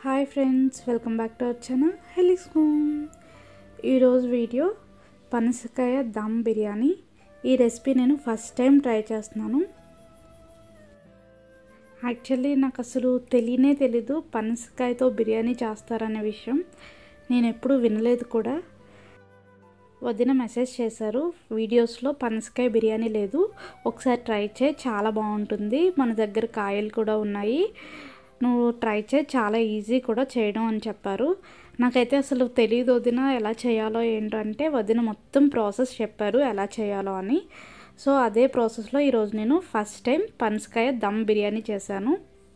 hi friends welcome back to our channel Helix Home ఈరోజు video పనసకాయ దమ్ బిర్యానీ ఈ recipe నేను ఫస్ట్ టైం ట్రై చేస్తున్నాను యాక్చువల్లీ నాకు అసలు తెలియనే తెలీదు పనసకాయతో బిర్యానీ చేస్తారనే విషయం నేను ఎప్పుడూ వినలేదు కూడా వదిన మెసేజ్ చేశారు వీడియోస్లో పనసకాయ బిర్యానీ లేదు ఒకసారి ట్రై చేయి చాలా బాగుంటుంది మన దగ్గర కాయలు కూడా ఉన్నాయి నువ్వు ట్రై చేయి చాలా ఈజీ కూడా చేయడం అని చెప్పారు నాకైతే అసలు తెలియదు వదిన ఎలా చేయాలో ఏంటో అంటే వదిన మొత్తం ప్రాసెస్ చెప్పారు ఎలా చేయాలో అని సో అదే ప్రాసెస్లో ఈరోజు నేను ఫస్ట్ టైం పనసకాయ దమ్ బిర్యానీ చేశాను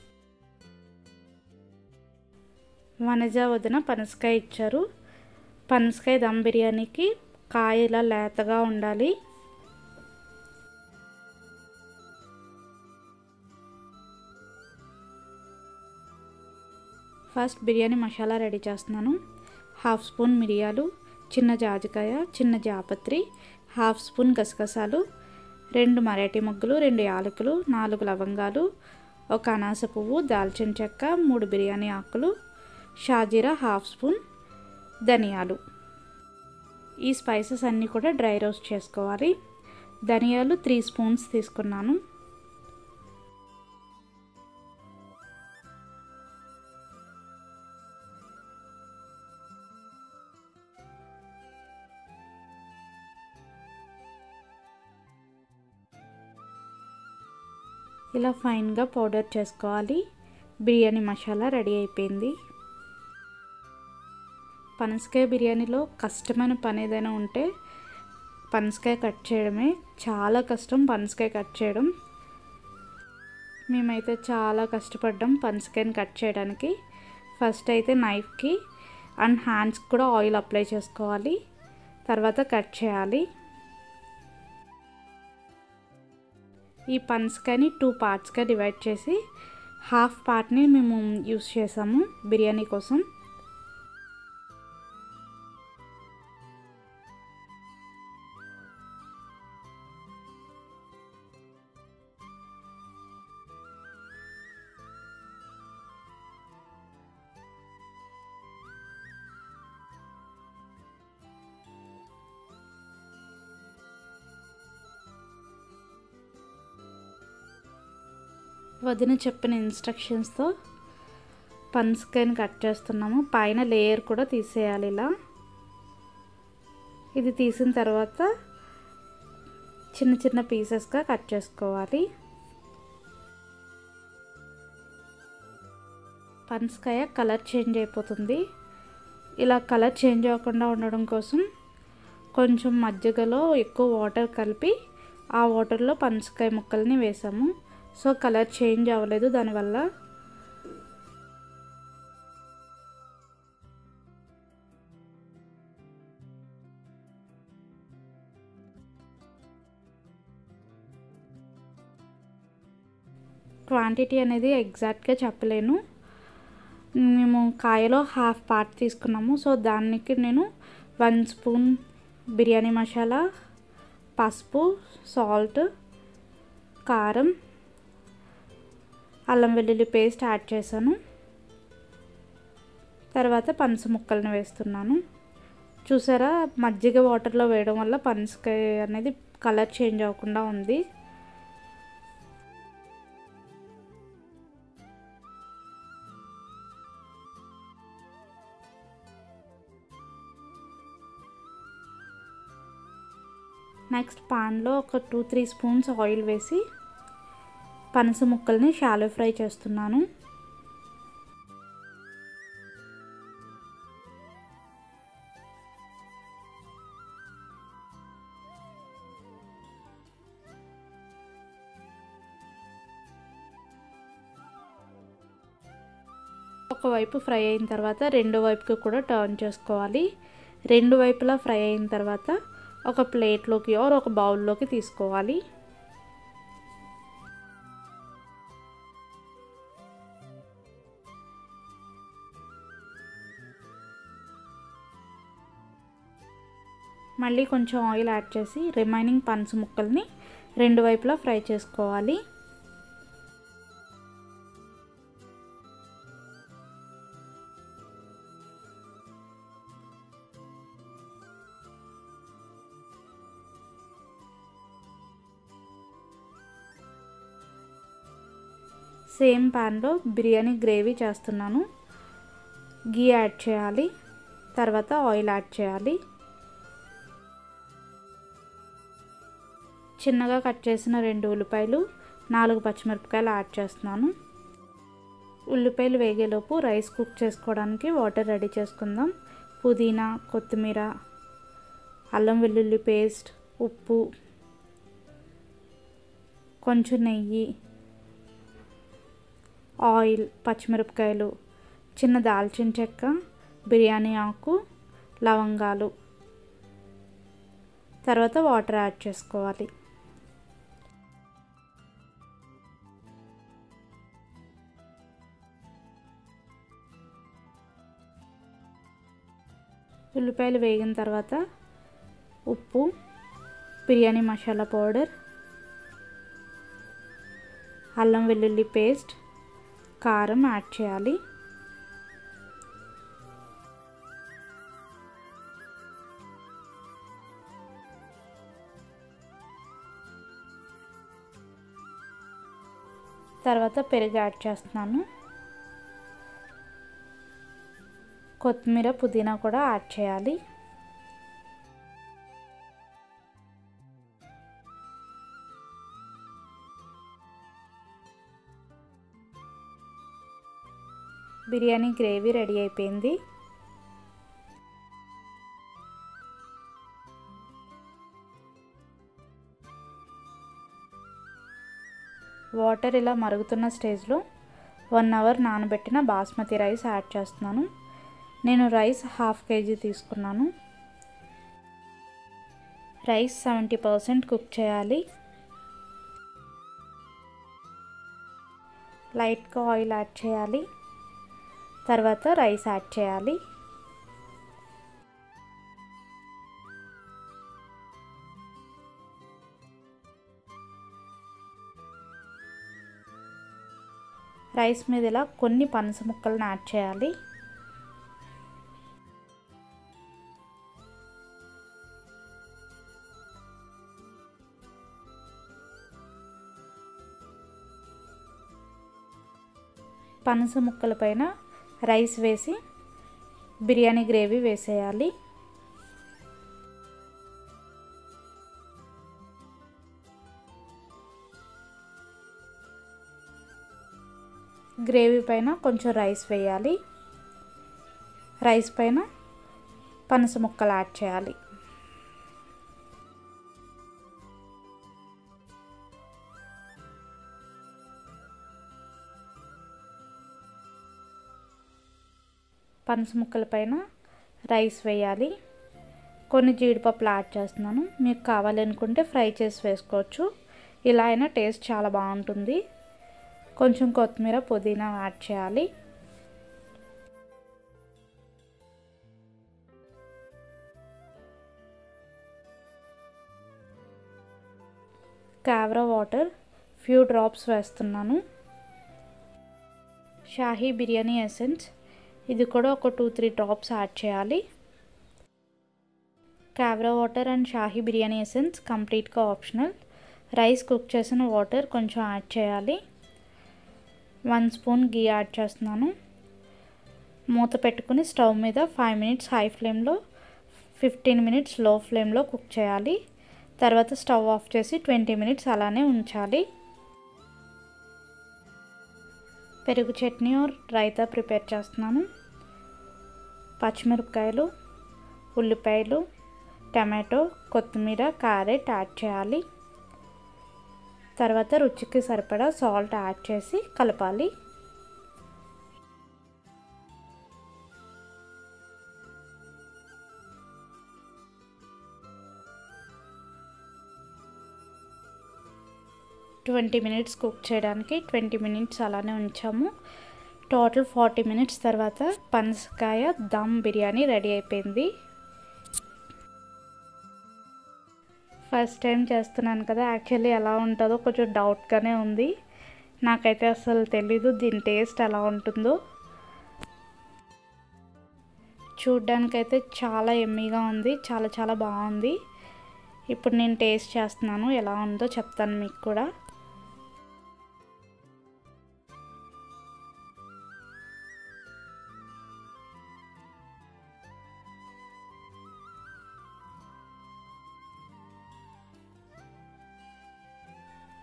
వనజ వదిన పనసకాయ ఇచ్చారు పనసకాయ దమ్ బిర్యానీకి కాయ ఇలా లేతగా ఉండాలి ఫస్ట్ బిర్యానీ మసాలా రెడీ చేస్తున్నాను హాఫ్ స్పూన్ మిరియాలు చిన్న జాజికాయ చిన్న జాపత్రి హాఫ్ స్పూన్ గసగసాలు రెండు మరాఠీ మొగ్గులు రెండు యాలకులు నాలుగు లవంగాలు ఒక అనాస పువ్వు దాల్చిన చెక్క మూడు బిర్యానీ ఆకులు షాజీరా హాఫ్ స్పూన్ ధనియాలు ఈ స్పైసెస్ అన్నీ కూడా డ్రై రోస్ట్ చేసుకోవాలి ధనియాలు త్రీ స్పూన్స్ తీసుకున్నాను ఇలా ఫైన్గా పౌడర్ చేసుకోవాలి బిర్యానీ మసాలా రెడీ అయిపోయింది పనసకాయ బిర్యానీలో కష్టమైన పని ఏదైనా ఉంటే పనసకాయ కట్ చేయడమే చాలా కష్టం పనసకాయ కట్ చేయడం మేమైతే చాలా కష్టపడ్డాం పనసకాయని కట్ చేయడానికి ఫస్ట్ అయితే నైఫ్కి అండ్ హ్యాండ్స్కి కూడా ఆయిల్ అప్లై చేసుకోవాలి తర్వాత కట్ చేయాలి ఈ పనసకాయని టూ పార్ట్స్గా డివైడ్ చేసి హాఫ్ పార్ట్ని మేము యూస్ చేసాము బిర్యానీ కోసం వదిన చెప్పిన ఇన్స్ట్రక్షన్స్తో పనసకాయని కట్ చేస్తున్నాము పైన లేయర్ కూడా తీసేయాలి ఇలా ఇది తీసిన తర్వాత చిన్న చిన్న పీసెస్గా కట్ చేసుకోవాలి పనసకాయ కలర్ చేంజ్ అయిపోతుంది ఇలా కలర్ చేంజ్ అవ్వకుండా ఉండడం కోసం కొంచెం మజ్జిగలో ఎక్కువ వాటర్ కలిపి ఆ వాటర్లో పనసకాయ ముక్కల్ని వేసాము సో కలర్ చేంజ్ అవ్వలేదు దానివల్ల క్వాంటిటీ అనేది ఎగ్జాక్ట్గా చెప్పలేను మేము కాయలో హాఫ్ పార్ట్ తీసుకున్నాము సో దానికి నేను వన్ స్పూన్ బిర్యానీ మసాలా పసుపు సాల్ట్ కారం అల్లం వెల్లుల్లి పేస్ట్ యాడ్ చేశాను తర్వాత పనస ముక్కల్ని వేస్తున్నాను చూసారా మజ్జిగ వాటర్లో వేయడం వల్ల పనసకాయ అనేది కలర్ చేంజ్ అవ్వకుండా ఉంది నెక్స్ట్ పాన్లో ఒక టూ త్రీ స్పూన్స్ ఆయిల్ వేసి పనస ముక్కల్ని షాలో ఫ్రై చేస్తున్నాను ఒకవైపు ఫ్రై అయిన తర్వాత రెండో వైపుకి కూడా టర్న్ చేసుకోవాలి రెండు వైపులా ఫ్రై అయిన తర్వాత ఒక ప్లేట్లోకి ఆర్ ఒక బౌల్లోకి తీసుకోవాలి మళ్ళీ కొంచెం ఆయిల్ యాడ్ చేసి రిమైనింగ్ పనస ముక్కల్ని రెండు వైపులా ఫ్రై చేసుకోవాలి సేమ్ ప్యాన్లో బిర్యానీ గ్రేవీ చేస్తున్నాను గీ యాడ్ చేయాలి తర్వాత ఆయిల్ యాడ్ చేయాలి చిన్నగా కట్ చేసిన రెండు ఉల్లిపాయలు నాలుగు పచ్చిమిరపకాయలు యాడ్ చేస్తున్నాను ఉల్లిపాయలు వేగేలోపు రైస్ కుక్ చేసుకోవడానికి వాటర్ రెడీ చేసుకుందాం పుదీనా కొత్తిమీర అల్లం వెల్లుల్లి పేస్ట్ ఉప్పు కొంచెం నెయ్యి ఆయిల్ పచ్చిమిరపకాయలు చిన్న దాల్చిన చెక్క బిర్యానీ ఆకు లవంగాలు తర్వాత వాటర్ యాడ్ చేసుకోవాలి ఉల్లిపాయలు వేగిన తర్వాత ఉప్పు బిర్యానీ మసాలా పౌడర్ అల్లం వెల్లుల్లి పేస్ట్ కారం యాడ్ చేయాలి తర్వాత పెరుగు యాడ్ చేస్తున్నాను కొత్తిమీర పుదీనా కూడా యాడ్ చేయాలి బిర్యానీ గ్రేవీ రెడీ అయిపోయింది వాటర్ ఇలా మరుగుతున్న స్టేజ్లో వన్ అవర్ నానబెట్టిన బాస్మతి రైస్ యాడ్ చేస్తున్నాను నేను రైస్ హాఫ్ కేజీ తీసుకున్నాను రైస్ సెవెంటీ పర్సెంట్ కుక్ చేయాలి లైట్గా ఆయిల్ యాడ్ చేయాలి తర్వాత రైస్ యాడ్ చేయాలి రైస్ మీద ఇలా కొన్ని పనస ముక్కలను యాడ్ చేయాలి పనస ముక్కల పైన రైస్ వేసి బిర్యానీ గ్రేవీ వేసేయాలి గ్రేవీ పైన కొంచెం రైస్ వేయాలి రైస్ పైన పనస ముక్కలు యాడ్ చేయాలి పనస ముక్కల పైన రైస్ వేయాలి కొన్ని జీడిపప్పులు యాడ్ చేస్తున్నాను మీకు కావాలనుకుంటే ఫ్రై చేసి వేసుకోవచ్చు ఇలా అయినా టేస్ట్ చాలా బాగుంటుంది కొంచెం కొత్తిమీర పుదీనా యాడ్ చేయాలి కావ్రా వాటర్ ఫ్యూ డ్రాప్స్ వేస్తున్నాను షాహీ బిర్యానీ ఎసెన్స్ ఇది కూడా ఒక టూ త్రీ డ్రాప్స్ యాడ్ చేయాలి kewra water and shahi biryani essence కంప్లీట్గా ఆప్షనల్ రైస్ కుక్ చేసిన వాటర్ కొంచెం యాడ్ చేయాలి వన్ స్పూన్ గీ యాడ్ చేస్తున్నాను మూత పెట్టుకుని స్టవ్ మీద ఫైవ్ మినిట్స్ హై ఫ్లేమ్లో ఫిఫ్టీన్ మినిట్స్ లో ఫ్లేమ్లో కుక్ చేయాలి తర్వాత స్టవ్ ఆఫ్ చేసి ట్వంటీ మినిట్స్ అలానే ఉంచాలి పెరుగు చట్నీ రైతా ప్రిపేర్ చేస్తున్నాను పచ్చిమిరపకాయలు ఉల్లిపాయలు టమాటో కొత్తిమీర క్యారెట్ యాడ్ చేయాలి తర్వాత రుచికి సరిపడా సాల్ట్ యాడ్ చేసి కలపాలి ట్వంటీ మినిట్స్ కుక్ చేయడానికి ట్వంటీ మినిట్స్ అలానే ఉంచాము టోటల్ ఫార్టీ మినిట్స్ తర్వాత పనసకాయ దమ్ బిర్యానీ రెడీ అయిపోయింది ఫస్ట్ టైం చేస్తున్నాను కదా యాక్చువల్లీ ఎలా ఉంటుందో కొంచెం డౌట్గానే ఉంది నాకైతే అసలు తెలీదు దీని టేస్ట్ ఎలా ఉంటుందో చూడ్డానికైతే చాలా ఎమ్మీగా ఉంది చాలా చాలా బాగుంది ఇప్పుడు నేను టేస్ట్ చేస్తున్నాను ఎలా ఉందో చెప్తాను మీకు కూడా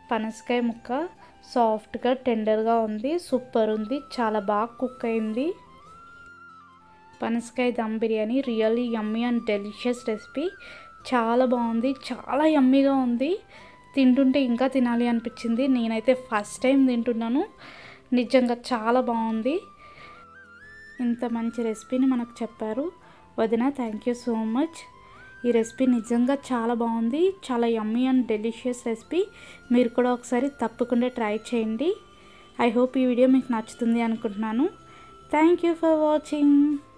పనసకాయ ముక్క సాఫ్ట్గా టెండర్గా ఉంది సూపర్ ఉంది చాలా బాగా కుక్ అయింది పనసకాయ dum biryani really yummy and delicious recipe చాలా బాగుంది చాలా యమ్మీగా ఉంది తింటుంటే ఇంకా తినాలి అనిపించింది నేనైతే ఫస్ట్ టైం తింటున్నాను నిజంగా చాలా బాగుంది ఇంత మంచి రెసిపీని మనకు చెప్పారు వదిన థ్యాంక్ యూ సో మచ్ ఈ రెసిపీ నిజంగా చాలా బాగుంది చాలా యమ్మీ అండ్ డెలిషియస్ రెసిపీ మీరు కూడా ఒకసారి తప్పకుండా ట్రై చేయండి ఐ హోప్ ఈ వీడియో మీకు నచ్చుతుంది అనుకుంటున్నాను థ్యాంక్ యూ ఫర్ వాచింగ్